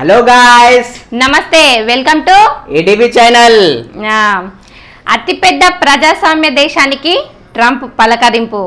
Hello guys నమస్తే welcome to ATV channel ఆ, అతిపెద్ద ప్రజాస్వామ్య దేశానికి ట్రంప్ పలకరింపు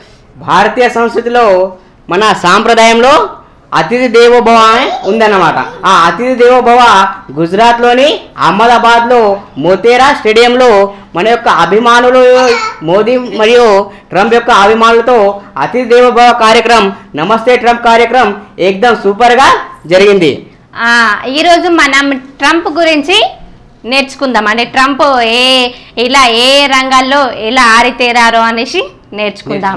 భారతీయ సంస్కృతిలో మన సాంప్రదాయంలో అతిథి దేవోభవ అని ఉందన్నమాట ఆ అతిథి దేవోభవ గుజరాత్లోని అహ్మదాబాద్లో మోతేరా స్టేడియంలో మన యొక్క అభిమానులు మోదీ మరియు ట్రంప్ యొక్క అభిమానులతో అతిథి దేవోభవ కార్యక్రమం నమస్తే ట్రంప్ కార్యక్రమం ఏకదం సూపర్గా జరిగింది ఆ, ఈరోజు మనం ట్రంప్ గురించి నేర్చుకుందాం అంటే ట్రంప్ ఏ ఇలా ఏ రంగాల్లో ఎలా ఆరితేరారో అనేసి నేర్చుకుందాం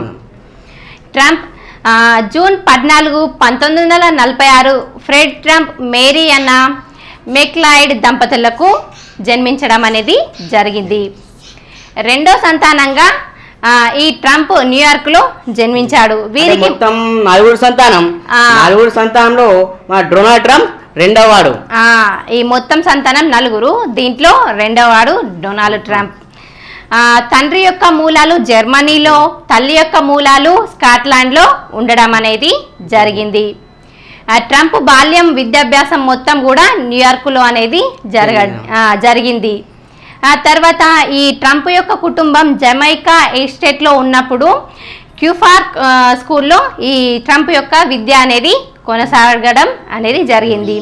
ట్రంప్ ఆ, జూన్ పద్నాలుగు పంతొమ్మిది వందల నలభై ఆరు Fred Trump Mary Anne MacLeod దంపతులకు జన్మించడం అనేది జరిగింది రెండో సంతానంగా ఆ, ఈ ట్రంప్ న్యూయార్క్లో జన్మించాడు అంటే వీరికి మొత్తం నలుగురు సంతానం ఆ. నలుగురు సంతానంలో మన డొనాల్డ్ ట్రంప్ రెండవ వాడు ఆ, ఈ మొత్తం సంతానం నలుగురు దీంట్లో రెండో వాడు డొనాల్డ్ ట్రంప్ ఆ, తండ్రి యొక్క మూలాలు జర్మనీలో తల్లి యొక్క మూలాలు స్కాట్లాండ్లో ఉండడం అనేది జరిగింది ఆ, ట్రంప్ బాల్యం విద్యాభ్యాసం మొత్తం కూడా న్యూయార్క్లో అనేది జరగ ఆ, జరిగింది ఆ తర్వాత ఈ ట్రంప్ యొక్క కుటుంబం జమైకా ఎస్టేట్లో ఉన్నప్పుడు క్యూఫార్క్ ఆ, స్కూల్లో ఈ ట్రంప్ యొక్క విద్య అనేది కొనసాగడం అనేది జరిగింది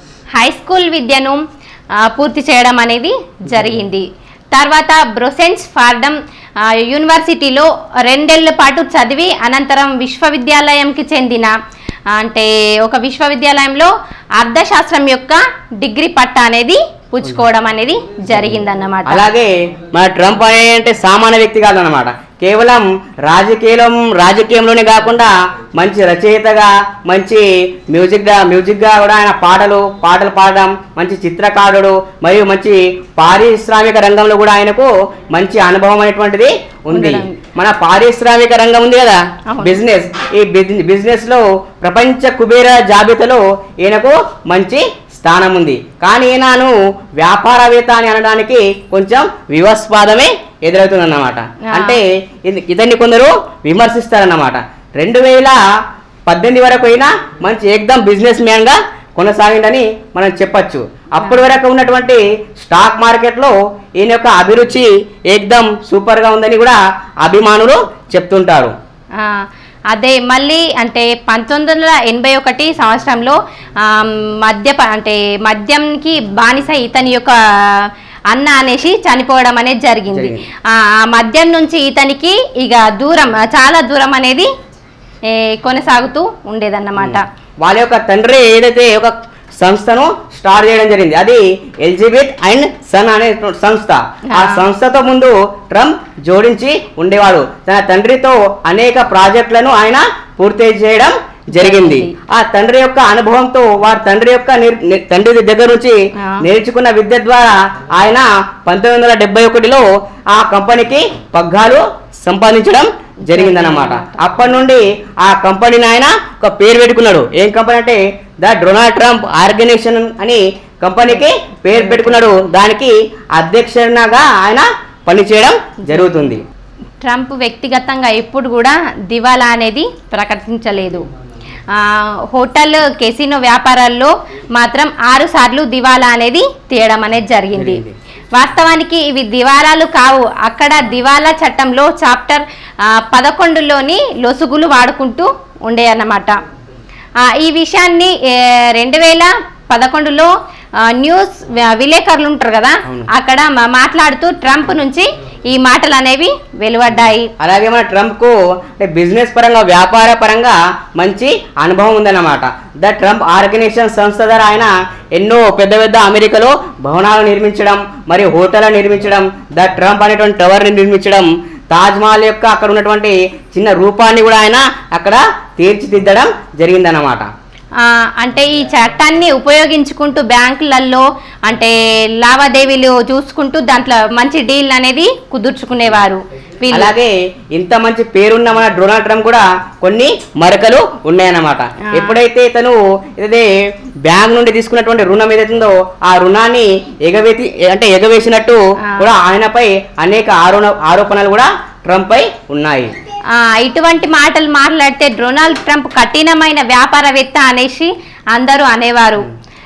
హై స్కూల్ విద్యను ఆ, పూర్తి చేయడం అనేది జరిగింది తర్వాత బ్రొసెన్స్ ఫార్డమ్ ఆ, యూనివర్సిటీలో రెండేళ్ల పాటు చదివి అనంతరం విశ్వవిద్యాలయంకి చెందిన అంటే ఒక విశ్వవిద్యాలయంలో అర్థశాస్త్రం యొక్క డిగ్రీ పట్టా అనేది పుచ్చుకోవడం అనేది జరిగిందన్నమాట అలాగే మన ట్రంప్ అనే అంటే సామాన్య వ్యక్తి కాదన్నమాట కేవలం రాజకీయం రాజకీయంలోనే కాకుండా మంచి రచయితగా మంచి మ్యూజిక్ మ్యూజిక్గా కూడా ఆయన పాటలు పాటలు పాడడం మంచి చిత్రకారుడు మరియు మంచి పారిశ్రామిక రంగంలో కూడా ఆయనకు మంచి అనుభవం అనేటువంటిది ఉంది ఉండడం. మన పారిశ్రామిక రంగం ఉంది కదా అవును. బిజినెస్ ఈ బిజినెస్ లో ప్రపంచ కుబేర జాబితాలో ఈయనకు మంచి స్థానం ఉంది కానీ ఈయనను వ్యాపారవేత్త అని అనడానికి కొంచెం వివాస్పాదమే ఎదురవుతుందన్నమాట ఆ. అంటే ఇది- ఇతన్ని కొందరు విమర్శిస్తారన్నమాట రెండు వేల పద్దెనిమిది వరకు అయినా మంచి ఏకదం బిజినెస్ మ్యాన్గా కొనసాగిందని మనం చెప్పచ్చు అప్పటి వరకు ఉన్నటువంటి స్టాక్ మార్కెట్లో ఈయన యొక్క అభిరుచి ఏకదం సూపర్గా ఉందని కూడా అభిమానులు చెప్తుంటారు ఆ, అదే మళ్ళీ అంటే పంతొమ్మిది వందల ఎనభై ఒకటి సంవత్సరంలో ఆ, మద్య అంటే మద్యంకి బానిస ఇతని యొక్క అన్న అనేసి చనిపోవడం అనేది జరిగింది జరిగింది. ఆ ఆ మద్యం నుంచి ఇతనికి ఇక దూరం చాలా దూరం అనేది ఏ, కొనసాగుతూ ఉండేదన్నమాట వాళ్ళ యొక్క తండ్రి ఏదైతే ఒక సంస్థను స్టార్ట్ చేయడం జరిగింది అది ఎలిజబెత్ అండ్ సన్ అనే సంస్థ ఆ ఆ. సంస్థతో ముందు ట్రంప్ జోడించి ఉండేవాడు తన తండ్రితో అనేక ప్రాజెక్టులను ఆయన పూర్తి చేయడం జరిగింది ఆ తండ్రి యొక్క అనుభవంతో వారి తండ్రి యొక్క నిర్- ని- తండ్రి దగ్గర నుంచి ఆ. నేర్చుకున్న విద్య ద్వారా ఆయన పంతొమ్మిది వందల డెబ్బై ఒకటిలో ఆ కంపెనీకి పగ్గాలు సంపాదించడం జరిగిందన్నమాట అప్పటి నుండి ఆ కంపెనీని ఆయన ఒక పేరు పెట్టుకున్నాడు ఏం కంపెనీ అంటే ద డొనాల్డ్ ట్రంప్ ఆర్గనైజేషన్ అని కంపెనీకి పేరు పెట్టుకున్నాడు దానికి అధ్యక్షునిగా ఆయన పనిచేయడం జరుగుతుంది ట్రంప్ వ్యక్తిగతంగా ఎప్పుడు కూడా దివాలా అనేది ప్రకటించలేదు ఆ, హోటల్ కెసినో వ్యాపారాల్లో మాత్రం ఆరు సార్లు దివాలా అనేది తీయడం అనేది జరిగింది జరిగింది. వాస్తవానికి ఇవి దివాలాలు కావు అక్కడ దివాలా చట్టంలో చాప్టర్ ఆ, పదకొండులోని లొసుగులు వాడుకుంటూ ఉండే అన్నమాట ఆ, ఈ విషయాన్ని రెండు వేల పదకొండులో ఆ, న్యూస్ వ- విలేకరులు ఉంటారు కదా అవును. అక్కడ మా- మాట్లాడుతూ ట్రంప్ నుంచి ఈ మాటలు అనేవి వెలువడ్డాయి అలాగే మన ట్రంప్కు అంటే బిజినెస్ పరంగా వ్యాపార పరంగా మంచి అనుభవం ఉందన్నమాట ద ట్రంప్ ఆర్గనైజేషన్ సంస్థ ద్వారా ఆయన ఎన్నో పెద్ద పెద్ద అమెరికాలో భవనాలు నిర్మించడం మరియు హోటల్ నిర్మించడం ద ట్రంప్ అనేటువంటి టవర్ని నిర్మించడం తాజ్ మహల్ యొక్క అక్కడ ఉన్నటువంటి చిన్న రూపాన్ని కూడా ఆయన అక్కడ తీర్చిదిద్దడం జరిగిందన్నమాట ఆ, అంటే ఈ చట్టాన్ని ఉపయోగించుకుంటూ బ్యాంకులలో అంటే లావాదేవీలు చూసుకుంటూ దాంట్లో మంచి డీల్ అనేది కుదుర్చుకునేవారు వీళ్ళు అలాగే ఇంత మంచి పేరున్న మన డొనాల్డ్ ట్రంప్ కూడా కొన్ని మరకలు ఉన్నాయన్నమాట ఆ. ఎప్పుడైతే తను ఏదైతే బ్యాంక్ నుండి తీసుకున్నటువంటి రుణం ఏదైతుందో ఆ రుణాన్ని ఎగవేతి అంటే ఎగవేసినట్టు ఆ. కూడా ఆయనపై అనేక ఆరోపణ ఆరోపణలు కూడా ట్రంప్ పై ఉన్నాయి ఆ, ఇటువంటి మాటలు మాట్లాడితే డొనాల్డ్ ట్రంప్ కఠినమైన వ్యాపారవేత్త అనేసి అందరూ అనేవారు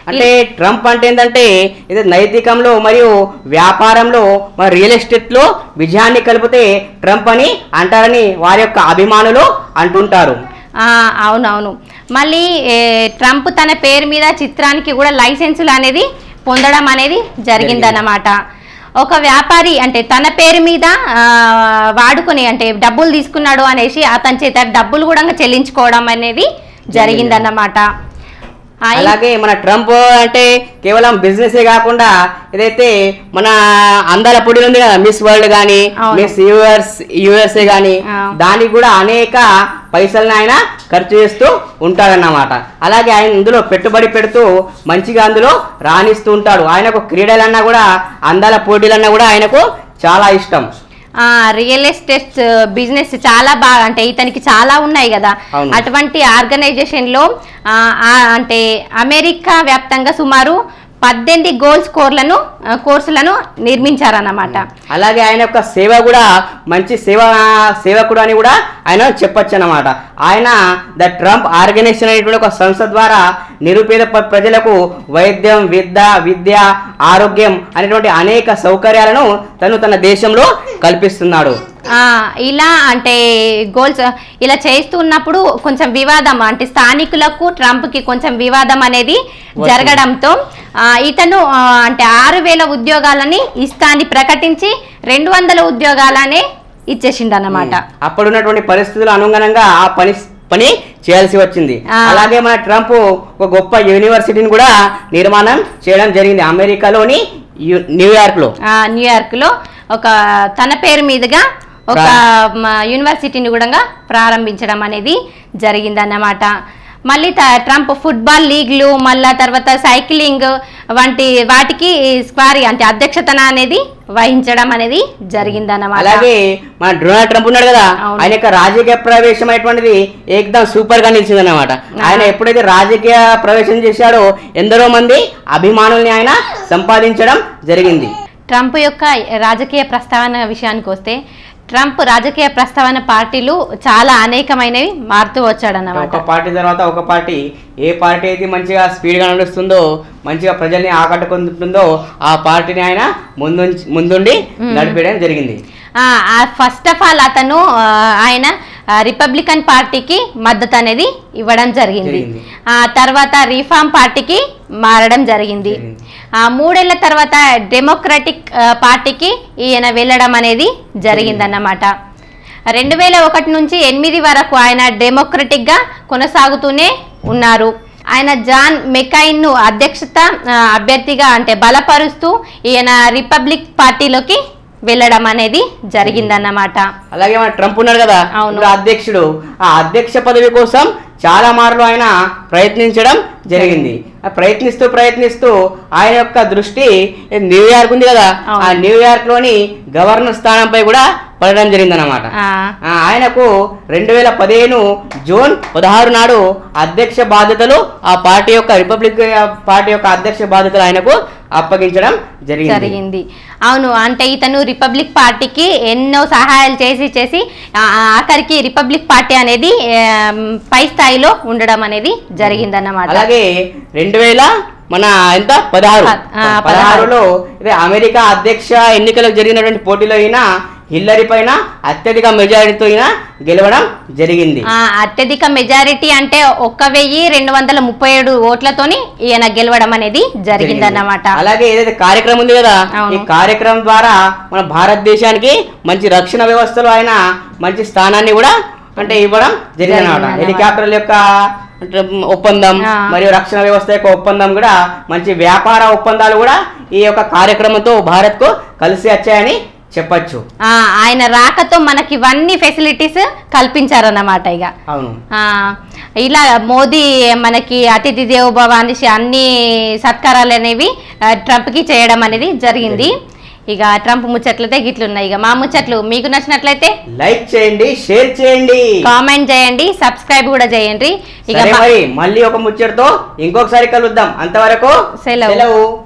అంటే ట్రంప్ అంటే ఏంటంటే ఇది నైతికంలో మరియు వ్యాపారంలో మరి రియల్ ఎస్టేట్ లో విజయాన్ని కలిపితే ట్రంప్ అని అంటారని వారి యొక్క అభిమానులు అంటుంటారు ఆ, అవునవును మళ్ళీ ఏ, ట్రంప్ తన పేరు మీద చిత్రానికి కూడా లైసెన్సులు అనేది పొందడం అనేది జరిగిందన్నమాట ఒక వ్యాపారి అంటే తన పేరు మీద ఆ, వాడుకొని అంటే డబ్బులు తీసుకున్నాడు అనేసి అతని చేత డబ్బులు కూడా చెల్లించుకోవడం అనేది జరిగిందన్నమాట ఆ, ఈ- అలాగే మన ట్రంప్ అంటే కేవలం బిజినెస్ కాకుండా ఏదైతే మన అందాల పొడి ఉంది కదా మిస్ వరల్డ్ కానీ అవును. మిస్ యూఎస్ యుఎస్ఏ కానీ ఆ. దానికి కూడా అనేక పైసలను ఆయన ఖర్చు చేస్తూ ఉంటాడన్నమాట అలాగే ఆయన ఇందులో పెట్టుబడి పెడుతూ మంచిగా అందులో రాణిస్తూ ఉంటాడు ఆయనకు క్రీడలన్నా కూడా అందాల పోటీలన్నా కూడా ఆయనకు చాలా ఇష్టం ఆ రియల్ ఎస్టేట్ బిజినెస్ చాలా బాగా అంటే ఇతనికి చాలా ఉన్నాయి కదా అవును. అటువంటి ఆర్గనైజేషన్ లో ఆ, ఆ, అంటే అమెరికా వ్యాప్తంగా సుమారు పద్దెనిమిది గోల్డ్ స్కోర్లను ఆ, కోర్సులను నిర్మించారన్నమాట అలాగే ఆయన యొక్క సేవ కూడా మంచి సేవ సేవకుడు అని కూడా ఆయన చెప్పొచ్చు అన్నమాట ఆయన ద ట్రంప్ ఆర్గనైజేషన్ అనేటువంటి ఒక సంస్థ ద్వారా నిరుపేద ప- ప్రజలకు వైద్యం విద్య విద్య ఆరోగ్యం అనేటువంటి అనేక సౌకర్యాలను తను తన దేశంలో కల్పిస్తున్నాడు ఆ, ఇలా అంటే గోల్స్ ఇలా చేస్తున్నప్పుడు కొంచెం వివాదం అంటే స్థానికులకు ట్రంప్ కి కొంచెం వివాదం అనేది జరగడంతో ఆ, ఇతను ఆ, అంటే ఆరు వేల ఉద్యోగాలని ఇస్తాన్ని ప్రకటించి రెండు వందల ఉద్యోగాలనే ఇచ్చేసిండు అన్నమాట అప్పుడున్నటువంటి పరిస్థితుల అనుగుణంగా ఆ పని పని చేయాల్సి వచ్చింది ఆ. అలాగే మన ట్రంప్ ఒక గొప్ప యూనివర్సిటీని కూడా నిర్మాణం చేయడం జరిగింది అమెరికాలోని యు- న్యూయార్క్ లో ఆ, న్యూయార్క్ లో ఒక తన పేరు మీదుగా ఒక మ, యూనివర్సిటీని కూడా ప్రారంభించడం అనేది జరిగిందన్నమాట మళ్ళీ త- ట్రంప్ ఫుట్బాల్ లీగ్లు మళ్ళా తర్వాత సైక్లింగ్ వంటి వాటికి స్క్వారీ అంటే అధ్యక్షతన అనేది వహించడం అనేది జరిగిందన్నమాట అలాగే మన డొనాల్డ్ ట్రంప్ ఉన్నాడు కదా అవును. ఆయన యొక్క రాజకీయ ప్రవేశం అనేటువంటిది ఏకదం సూపర్ గా నిలిచింది అనమాట ఆయన ఎప్పుడైతే రాజకీయ ప్రవేశం చేశాడో ఎందరో మంది అభిమానుల్ని ఆయన సంపాదించడం జరిగింది ట్రంప్ యొక్క రాజకీయ ప్రస్తావన విషయానికి వస్తే ట్రంప్ రాజకీయ ప్రస్తావన పార్టీలు చాలా అనేకమైనవి మారుతూ వచ్చాడన్నమాట ఒక పార్టీ తర్వాత ఒక పార్టీ ఏ పార్టీ అయితే మంచిగా స్పీడ్ గా నడుస్తుందో మంచిగా ప్రజల్ని ఆకట్టుకుంటుందో ఆ పార్టీని ఆయన ముందు ముందుండి నడిపేయడం జరిగింది ఫస్ట్ ఆఫ్ ఆల్ అతను ఆ, ఆయన ఆ, రిపబ్లికన్ పార్టీకి మద్దతు అనేది ఇవ్వడం జరిగింది జరిగింది. ఆ తర్వాత రిఫార్మ్ పార్టీకి మారడం జరిగింది జరిగింది. ఆ మూడేళ్ల తర్వాత డెమోక్రటిక్ ఆ, పార్టీకి ఈయన వెళ్ళడం అనేది జరిగిందన్నమాట రెండు వేల ఒకటి నుంచి ఎనిమిది వరకు ఆయన డెమోక్రటిక్ గా కొనసాగుతూనే ఉన్నారు ఆయన జాన్ మెకైన్ ను అధ్యక్షత ఆ, అభ్యర్థిగా అంటే బలపరుస్తూ ఈయన రిపబ్లిక్ పార్టీలోకి వెళ్ళడం అనేది జరిగిందన్నమాట అలాగే మన ట్రంప్ ఉన్నాడు కదా అవును. ఇప్పుడు అధ్యక్షుడు ఆ అధ్యక్ష పదవి కోసం చాలా మార్లు ఆయన ప్రయత్నించడం జరిగింది ఆ ప్రయత్నిస్తూ ప్రయత్నిస్తూ ఆయన యొక్క దృష్టి న్యూయార్క్ ఉంది కదా అవును. ఆ న్యూయార్క్ లోని గవర్నర్ స్థానంపై కూడా పడడం జరిగిందన్నమాట ఆ, ఆ, ఆయనకు రెండు వేల పదిహేను జూన్ పదహారు నాడు అధ్యక్ష బాధ్యతలు ఆ పార్టీ యొక్క రిపబ్లిక్ పార్టీ యొక్క అధ్యక్ష బాధ్యతలు ఆయనకు అప్పగించడం జరిగింది జరిగింది అవును అంటే ఇతను రిపబ్లిక్ పార్టీకి ఎన్నో సహాయాలు చేసి చేసి ఆ, ఆఖరికి రిపబ్లిక్ పార్టీ అనేది ఆ, పై స్థాయిలో ఉండడం అనేది జరిగిందన్నమాట అలాగే రెండు వేల మన ఎంత పదహారు ప- ఆ, పదహారులో ఇదే అమెరికా అధ్యక్ష ఎన్నికలకు జరిగినటువంటి పోటీలో అయినా హిల్లరీ పైన అత్యధిక మెజారిటీతో అయినా గెలవడం జరిగింది ఆ, అత్యధిక మెజారిటీ అంటే ఒక్క వెయ్యి రెండు వందల ముప్పై ఏడు ఓట్లతోని ఈయన గెలవడం అనేది జరిగిందన్నమాట అలాగే ఏదైతే కార్యక్రమం ఉంది కదా అవును. ఈ కార్యక్రమం ద్వారా మన భారతదేశానికి మంచి రక్షణ వ్యవస్థలో ఆయన మంచి స్థానాన్ని కూడా అంటే ఇవ్వడం జరిగిందన్నమాట జరిగిందన్నమాట. హెలికాప్టర్ల యొక్క అంటే ఒప్పందం ఆ. మరియు రక్షణ వ్యవస్థ యొక్క ఒప్పందం కూడా మంచి వ్యాపార ఒప్పందాలు కూడా ఈ యొక్క కార్యక్రమంతో భారత్ కు కలిసి వచ్చాయని చెప్పచ్చు ఆ, ఆయన రాకతో మనకి ఇవన్నీ ఫెసిలిటీస్ కల్పించారన్నమాట ఇక అవును ఆ, ఇలా మోదీ మనకి అతిథి దేవోభవ అనేసి అన్ని సత్కారాలు అనేవి ఆ, ట్రంప్కి చేయడం అనేది జరిగింది ఇక ట్రంప్ ముచ్చట్లయితే గిట్లున్నాయి ఇక మా ముచ్చట్లు మీకు నచ్చినట్లయితే లైక్ చేయండి షేర్ చేయండి కామెంట్ చేయండి సబ్స్క్రైబ్ కూడా చేయండి ఇక సరే మా- మరి మళ్ళీ ఒక ముచ్చటతో ఇంకొకసారి కలుద్దాం అంతవరకు సెలవు. సెలవు